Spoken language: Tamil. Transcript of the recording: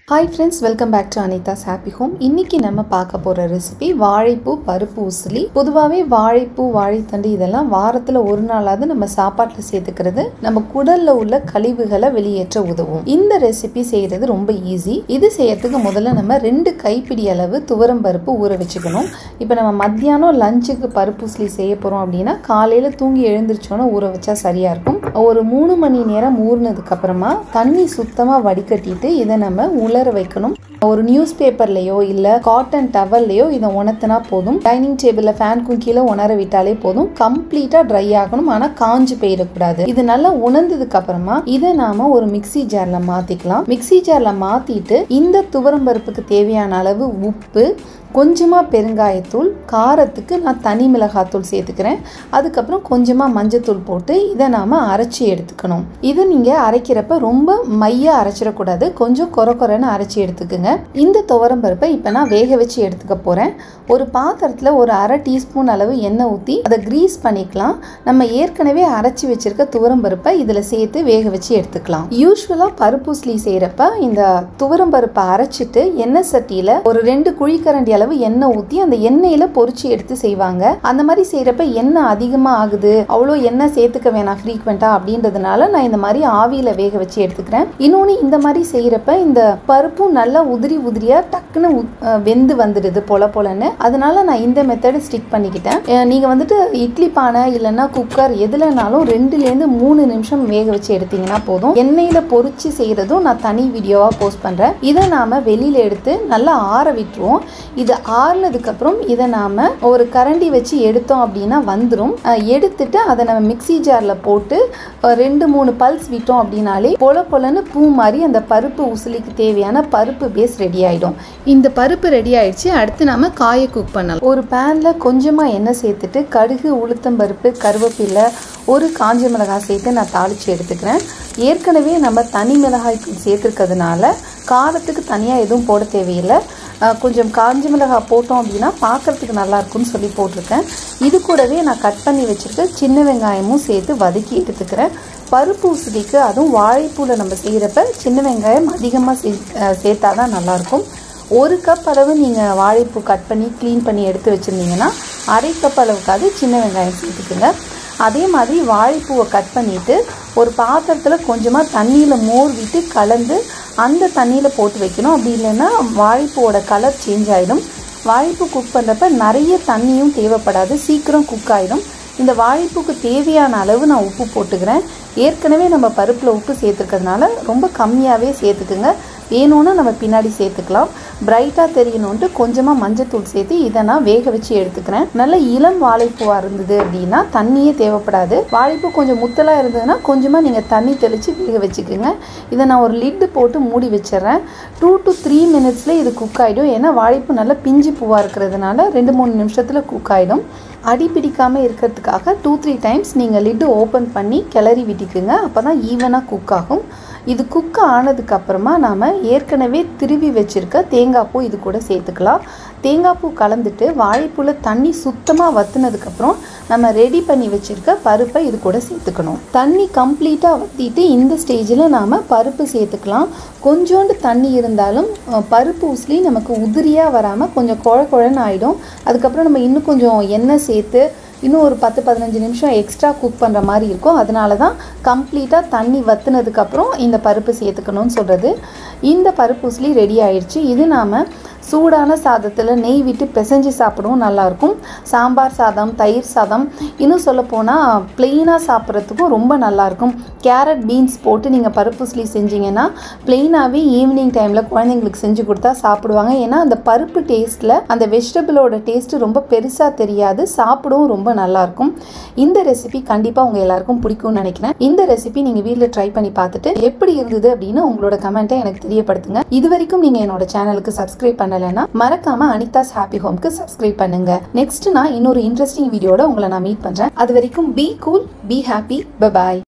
hi friends welcome back to Anitha's happy home இன்னைக்கு நம்ம பார்க்க போகிற ரெசிபி வாழைப்பூ பருப்பு உசிலி பொதுவாகவே வாழைப்பூ வாழைத்தண்டு இதெல்லாம் வாரத்தில் ஒரு நாளாவது நம்ம சாப்பாட்டில் சேர்த்துக்கிறது நம்ம குடலில் உள்ள கழிவுகளை வெளியேற்ற உதவும் இந்த ரெசிபி செய்கிறது ரொம்ப ஈஸி இது செய்யறதுக்கு முதல்ல நம்ம ரெண்டு கைப்பிடி அளவு துவரம் பருப்பு ஊற வச்சுக்கணும் இப்போ நம்ம மத்தியானம் லஞ்சுக்கு பருப்பு உசிலி செய்ய போகிறோம் அப்படின்னா காலையில் தூங்கி எழுந்திரிச்சோன்னே ஊற வச்சா சரியாக இருக்கும் ஒரு மூணு மணி நேரம் ஊறினதுக்கு அப்புறமா தண்ணி சுத்தமாக வடிகட்டிட்டு இதை நம்ம உலர வைக்கணும் ஒரு நியூஸ் பேப்பர்லையோ இல்லை காட்டன் டவல்லையோ இதை உணர்த்தினா போதும் டைனிங் டேபிளில் ஃபேனுக்கும் கீழே உணர விட்டாலே போதும் கம்ப்ளீட்டாக ட்ரை ஆகணும் ஆனால் காஞ்சு போயிடக்கூடாது இது நல்லா உணர்ந்ததுக்கு அப்புறமா இதை நாம ஒரு மிக்சி ஜாரில் மாற்றிக்கலாம் மிக்சி ஜாரில் மாற்றிட்டு இந்த துவரம் பருப்புக்கு தேவையான அளவு உப்பு கொஞ்சமாக பெருங்காயத்தூள் காரத்துக்கு நான் தனி மிளகாத்தூள் சேர்த்துக்கிறேன் அதுக்கப்புறம் கொஞ்சமாக மஞ்சத்தூள் போட்டு இதை நாம் அரைச்சி எடுத்துக்கணும் இதை நீங்கள் அரைக்கிறப்ப ரொம்ப மையாக அரைச்சிடக்கூடாது கொஞ்சம் கொர கொரன்னு அரைச்சி எடுத்துக்கோங்க இந்த துவரம் பருப்பை இப்போ நான் வேக வச்சு எடுத்துக்க போகிறேன் ஒரு பாத்திரத்தில் ஒரு அரை டீஸ்பூன் அளவு எண்ணெய் ஊற்றி அதை க்ரீஸ் பண்ணிக்கலாம் நம்ம ஏற்கனவே அரைச்சி வச்சிருக்க துவரம் பருப்பை இதில் சேர்த்து வேக வச்சு எடுத்துக்கலாம் யூஸ்வலாக பருப்பூஸ்லி செய்கிறப்ப இந்த துவரம் பருப்பை அரைச்சிட்டு எண்ணெய் சட்டியில் ஒரு ரெண்டு குழிக்கரண்டி அளவு எண்ணெய் ஊற்றி அந்த எண்ணெயில் பொரிச்சு எடுத்து செய்வாங்க அந்த மாதிரி செய்கிறப்ப எண்ணெய் அதிகமாக ஆகுது அவ்வளோ எண்ணெய் சேர்த்துக்க வேணாம் ஃப்ரீக்வெண்ட்டாக அப்படின்றதுனால நான் இந்த மாதிரி ஆவியில் வேக வச்சு எடுத்துக்கிறேன் இன்னொன்று இந்த மாதிரி செய்கிறப்ப இந்த பருப்பும் நல்லா உதிரி உதிரியாக டக்குன்னு வெந்து வந்துடுது பொல பொலன்னு அதனால நான் இந்த மெத்தடு ஸ்டிக் பண்ணிக்கிட்டேன் நீங்கள் வந்துட்டு இட்லி பானை இல்லைன்னா குக்கர் எதுலனாலும் ரெண்டுலேருந்து மூணு நிமிஷம் வேக வச்சு எடுத்தீங்கன்னா போதும் எண்ணெயில் பொறிச்சு செய்கிறதும் நான் தனி வீடியோவாக போஸ்ட் பண்ணுறேன் இதை நாம் வெளியில் எடுத்து நல்லா ஆற விட்டுருவோம் இது ஆறுனதுக்கப்புறம் இதை நாம் ஒரு கரண்டி வச்சு எடுத்தோம் அப்படின்னா வந்துடும் எடுத்துட்டு அதை நம்ம மிக்சி ஜாரில் போட்டு ரெண்டு மூணு பல்ஸ் விட்டோம் அப்படின்னாலே பொல பொலன்னு பூ மாதிரி அந்த பருப்பு உசிலிக்கு தேவையான பருப்பு பேஸ் ரெடி ஆகிடும் இந்த பருப்பு ரெடி ஆயிடுச்சு அடுத்து நாம் காய குக் பண்ணலாம் ஒரு பேனில் கொஞ்சமாக எண்ணெய் சேர்த்துட்டு கடுகு உளுத்தம் பருப்பு கருவேப்பிலை ஒரு காஞ்ச மிளகாய் சேர்த்து நான் தாளித்து எடுத்துக்கிறேன் ஏற்கனவே நம்ம தனி மிளகாய் சேர்த்துருக்கிறதுனால காரத்துக்கு தனியாக எதுவும் போட தேவையில்லை கொஞ்சம் காஞ்ச மிளகாய் போட்டோம் அப்படின்னா பார்க்குறதுக்கு நல்லா இருக்கும்னு சொல்லி போட்டிருக்கேன் இது கூடவே நான் கட் பண்ணி வச்சுருக்க சின்ன வெங்காயமும் சேர்த்து வதக்கி எடுத்துக்கிறேன் பருப்பு உசுலிக்கு அதுவும் வாழைப்பூவில் நம்ம செய்கிறப்ப சின்ன வெங்காயம் அதிகமாக சே சேர்த்தா தான் நல்லாயிருக்கும் ஒரு கப் அளவு நீங்கள் வாழைப்பூ கட் பண்ணி க்ளீன் பண்ணி எடுத்து வச்சுருந்தீங்கன்னா அரை கப் அளவுக்காவது சின்ன வெங்காயம் சேர்த்துக்குங்க அதே மாதிரி வாழைப்பூவை கட் பண்ணிவிட்டு ஒரு பாத்திரத்தில் கொஞ்சமாக தண்ணியில் மோர் விட்டு கலந்து அந்த தண்ணியில் போட்டு வைக்கணும் அப்படி இல்லைன்னா வாழைப்பூவோட கலர் சேஞ்ச் ஆகிடும் வாழைப்பூ குக் பண்ணுறப்ப நிறைய தண்ணியும் தேவைப்படாது சீக்கிரம் குக் ஆகிடும் இந்த வாழைப்பூக்கு தேவையான அளவு நான் உப்பு போட்டுக்கிறேன் ஏற்கனவே நம்ம பருப்பில் உப்பு சேர்த்துக்கிறதுனால ரொம்ப கம்மியாகவே சேர்த்துக்குங்க வேணும்னா நம்ம பின்னாடி சேர்த்துக்கலாம் பிரைட்டாக தெரியணுன்ட்டு கொஞ்சமாக மஞ்சத்தூள் சேர்த்து இதை நான் வேக வச்சு எடுத்துக்கிறேன் நல்ல இளம் வாழைப்பூவாக இருந்தது அப்படின்னா தண்ணியே தேவைப்படாது வாழைப்பூ கொஞ்சம் முத்தலாக இருந்ததுன்னா கொஞ்சமாக நீங்கள் தண்ணி தெளித்து வேக வச்சுக்கோங்க இதை நான் ஒரு லிட்டு போட்டு மூடி வச்சிடுறேன் டூ டு த்ரீ மினிட்ஸில் இது குக் ஆகிடும் ஏன்னா வாழைப்பூ நல்லா பிஞ்சு பூவாக இருக்கிறதுனால ரெண்டு மூணு நிமிஷத்தில் குக் ஆகிடும் அடி பிடிக்காமல் இருக்கிறதுக்காக டூ த்ரீ டைம்ஸ் நீங்கள் லிட்டு ஓப்பன் பண்ணி கிளறி விட்டிக்குங்க அப்போ தான் ஈவனாக குக் ஆகும் இது குக் ஆனதுக்கப்புறமா நாம் ஏற்கனவே திருவி வச்சுருக்க தேங்காய் பூ இது கூட சேர்த்துக்கலாம் தேங்காய் பூ கலந்துட்டு வாழைப்பூவில் தண்ணி சுத்தமாக வத்துனதுக்கப்புறம் நம்ம ரெடி பண்ணி வச்சுருக்க பருப்பை இது கூட சேர்த்துக்கணும் தண்ணி கம்ப்ளீட்டாக வற்றிட்டு இந்த ஸ்டேஜில் நாம் பருப்பு சேர்த்துக்கலாம் கொஞ்சோண்டு தண்ணி இருந்தாலும் பருப்பு உசிலி நமக்கு உதிரியாக வராமல் கொஞ்சம் குழ குழன்னு ஆகிடும் அதுக்கப்புறம் நம்ம இன்னும் கொஞ்சம் எண்ணெய் சேர்த்து இன்னும் ஒரு பத்து பதினஞ்சு நிமிஷம் எக்ஸ்ட்ரா குக் பண்ணுற மாதிரி இருக்கும் அதனால தான் கம்ப்ளீட்டாக தண்ணி வத்துனதுக்கப்புறம் இந்த பருப்பு சேர்த்துக்கணும்னு சொல்கிறது இந்த பருப்பு உசிலி ரெடி ஆயிடுச்சு இது நாம் சூடான சாதத்தில் நெய் விட்டு பிசைஞ்சு சாப்பிடவும் நல்லாயிருக்கும் சாம்பார் சாதம் தயிர் சாதம் இன்னும் சொல்லப்போனால் ப்ளெயினாக சாப்பிட்றதுக்கும் ரொம்ப நல்லாயிருக்கும் கேரட் பீன்ஸ் போட்டு நீங்கள் பருப்புஸ்லி செஞ்சீங்கன்னா ப்ளெயினாகவே ஈவினிங் டைமில் குழந்தைங்களுக்கு செஞ்சு கொடுத்தா சாப்பிடுவாங்க ஏன்னா அந்த பருப்பு டேஸ்ட்டில் அந்த வெஜிடபிளோட டேஸ்ட்டு ரொம்ப பெருசாக தெரியாது சாப்பிடவும் ரொம்ப நல்லாயிருக்கும் இந்த ரெசிபி கண்டிப்பாக உங்கள் எல்லாருக்கும் பிடிக்கும்னு நினைக்கிறேன் இந்த ரெசிபி நீங்கள் வீட்டில் ட்ரை பண்ணி பார்த்துட்டு எப்படி இருந்தது அப்படின்னு உங்களோட கமெண்ட்டை எனக்கு தெரியப்படுத்துங்க இது வரைக்கும் நீங்கள் என்னோட சேனலுக்கு சப்ஸ்கிரைப் பண்ணலைன்னா மறக்காம அனிதாஸ் ஹாப்பி ஹோம்க்கு சப்ஸ்கிரைப் பண்ணுங்க நெக்ஸ்ட் நான் இன்னொரு இன்ட்ரெஸ்டிங் வீடியோட உங்களை நான் மீட் பண்றேன் அது வரைக்கும் be cool be happy bye bye